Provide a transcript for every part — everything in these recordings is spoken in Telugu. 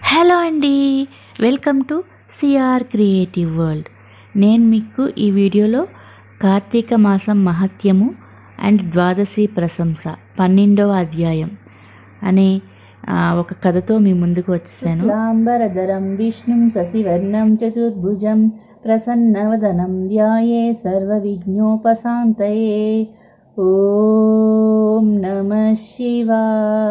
హలో అండి welcome to CR creative world నేను మీకు ఈ వీడియోలో కార్తీక మాసం మహత్యము అండ్ ద్వాదశి ప్రశంస పన్నెండవ అధ్యాయం అనే ఆ, ఒక కథతో మీ ముందుకు వచ్చేసాను శుక్లాంబరధరం విష్ణుం శశివర్ణం చతుర్భుజం ప్రసన్నవదనం ధ్యాయే సర్వవిఘ్నోపశాంతయే ఓం నమ శివాయ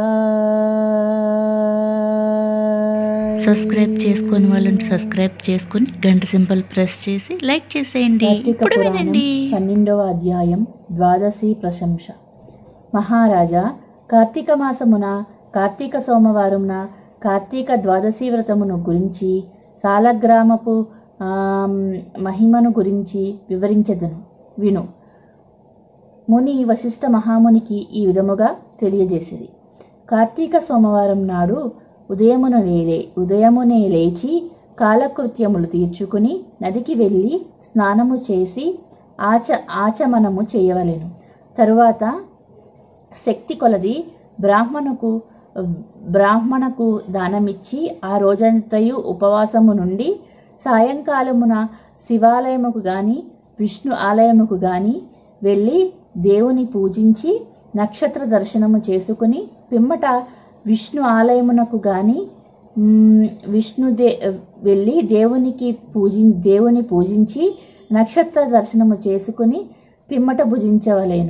సబ్స్క్రైబ్ చేసుకొని వాళ్ళు సబ్స్క్రైబ్ చేసుకొని గంట సింబల్ ప్రెస్ చేసి లైక్ చేసేయండి కార్తీక ఇప్పుడు పురాణం వినండి పన్నెండవ అధ్యాయం ద్వాదశి ప్రశంస మహారాజా కార్తీక మాసమున కార్తీక సోమవారమున కార్తీక ద్వాదశి వ్రతమును గురించి సాలగ్రామపు ఆమ్, మహిమను గురించి వివరించదను విను ముని వశిష్ఠ మహామునికి ఈ విధముగా తెలియజేసిరి కార్తీక సోమవారం నాడు ఉదయమున లేలే ఉదయమునే లేచి కాలకృత్యములు తీర్చుకుని నదికి వెళ్ళి స్నానము చేసి ఆచ ఆచమనము చేయవలెను తరువాత శక్తి కొలది బ్రాహ్మణుకు బ్రాహ్మణకు దానమిచ్చి ఆ రోజంతయు ఉపవాసము నుండి సాయంకాలమున శివాలయముకు గాని విష్ణు ఆలయముకు గాని వెళ్ళి దేవుని పూజించి నక్షత్ర దర్శనము చేసుకుని పిమ్మట విష్ణు ఆలయమునకు గాని మ్, విష్ణు దే వెళ్ళి దేవునికి పూజి దేవుని పూజించి నక్షత్ర దర్శనము చేసుకుని పిమ్మట భుజించవలేను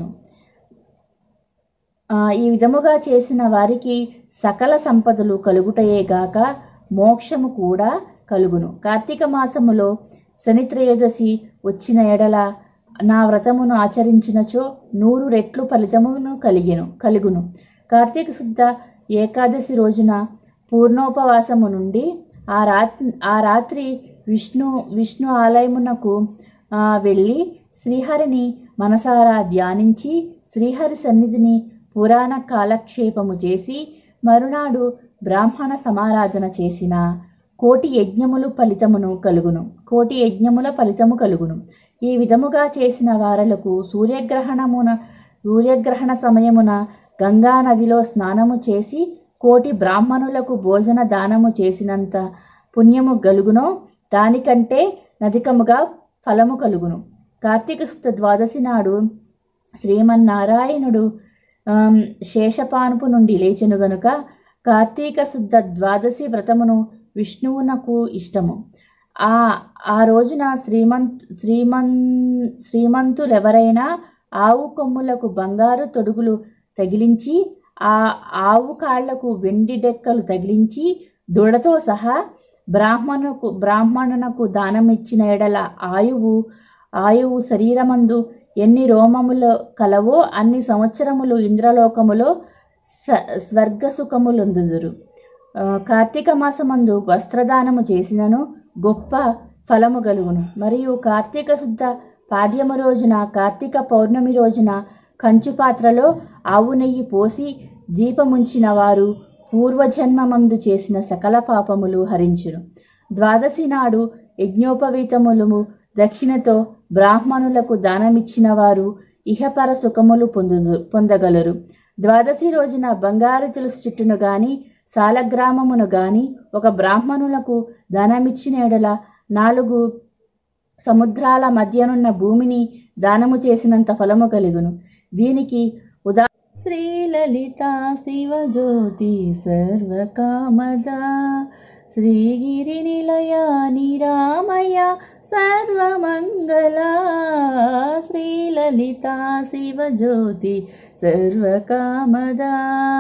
ఆ, ఈ విధముగా చేసిన వారికి సకల సంపదలు కలుగుటయే గాక మోక్షము కూడా కలుగును కార్తీక మాసములో శని త్రయోదశి వచ్చిన ఎడల నా వ్రతమును ఆచరించినచో నూరు రెట్లు ఫలితమును కలిగెను కలుగును కార్తీక శుద్ధ ఏకాదశి రోజున పూర్ణోపవాసము నుండి ఆ రాత్రి ఆ రాత్రి విష్ణు విష్ణు ఆలయమునకు ఆ, వెళ్ళి శ్రీహరిని మనసారా ధ్యానించి శ్రీహరి సన్నిధిని పురాణ కాలక్షేపము చేసి మరునాడు బ్రాహ్మణ సమారాధన చేసిన కోటి యజ్ఞములు ఫలితమును కలుగును కోటి యజ్ఞముల ఫలితము కలుగును ఈ విధముగా చేసిన వారలకు సూర్యగ్రహణమున సూర్యగ్రహణ సమయమున గంగా నదిలో స్నానము చేసి కోటి బ్రాహ్మణులకు భోజన దానము చేసినంత పుణ్యము గలుగునో దానికంటే నధికముగా ఫలము కలుగును కార్తీక శుద్ధ ద్వాదశి నాడు శ్రీమన్నారాయణుడు ఆమ్, శేషపానుపు నుండి లేచెను గనుక కార్తీక శుద్ధ ద్వాదశి వ్రతమును విష్ణువునకు ఇష్టము ఆ ఆ రోజున శ్రీమంత్ శ్రీమన్ శ్రీమంతులెవరైనా ఆవు కొమ్ములకు బంగారు తొడుగులు తగిలించి ఆ ఆవు కాళ్లకు వెండి డెక్కలు తగిలించి దృఢతో సహా బ్రాహ్మణుకు బ్రాహ్మణునకు దానమిచ్చిన ఎడల ఆయువు ఆయువు శరీరమందు ఎన్ని రోమములు కలవో అన్ని సంవత్సరములు ఇంద్రలోకములో స స్వర్గ సుఖములొందుదురు ఆ, కార్తీక మాసమందు వస్త్రదానము చేసినను గొప్ప ఫలము గలుగును మరియు కార్తీక శుద్ధ పాడ్యము రోజున కార్తీక పౌర్ణమి రోజున కంచు పాత్రలో ఆవు నెయ్యి పోసి దీపముంచిన వారు పూర్వజన్మమందు చేసిన సకల పాపములు హరించును ద్వాదశి నాడు యజ్ఞోపవీతములు దక్షిణతో బ్రాహ్మణులకు దానమిచ్చిన వారు ఇహపర సుఖములు పొందు పొందగలరు ద్వాదశి రోజున బంగారు తులసి చెట్టును గాని సాలగ్రామమును గాని ఒక బ్రాహ్మణులకు దానమిచ్చిన ఎడల నాలుగు సముద్రాల మధ్యనున్న భూమిని దానము చేసినంత ఫలము కలుగును దీనికి ఉదా శ్రీలలిత శివజ్యోతి సర్వకామదా శ్రీగిరి నిలయ నిరామయ సర్వమంగళ శ్రీలలిత శివజ్యోతి సర్వకామదా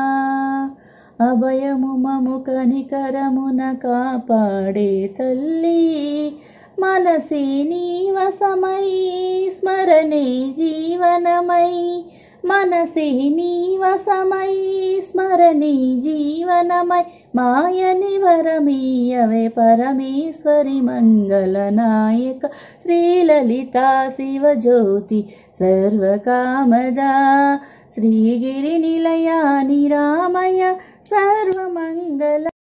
అభయము మము కనికరమున కాపాడే తల్లి మనసే నీవసమై స్మరణే జీవనమై మనసే నీవసమై స్మరణే జీవనమై మాయని వరమీయవే పరమేశ్వరి మంగళనాయక శ్రీలలిత శివజ్యోతి సర్వకామదా శ్రీగిరి నిలయ నిరామయ సర్వమంగళ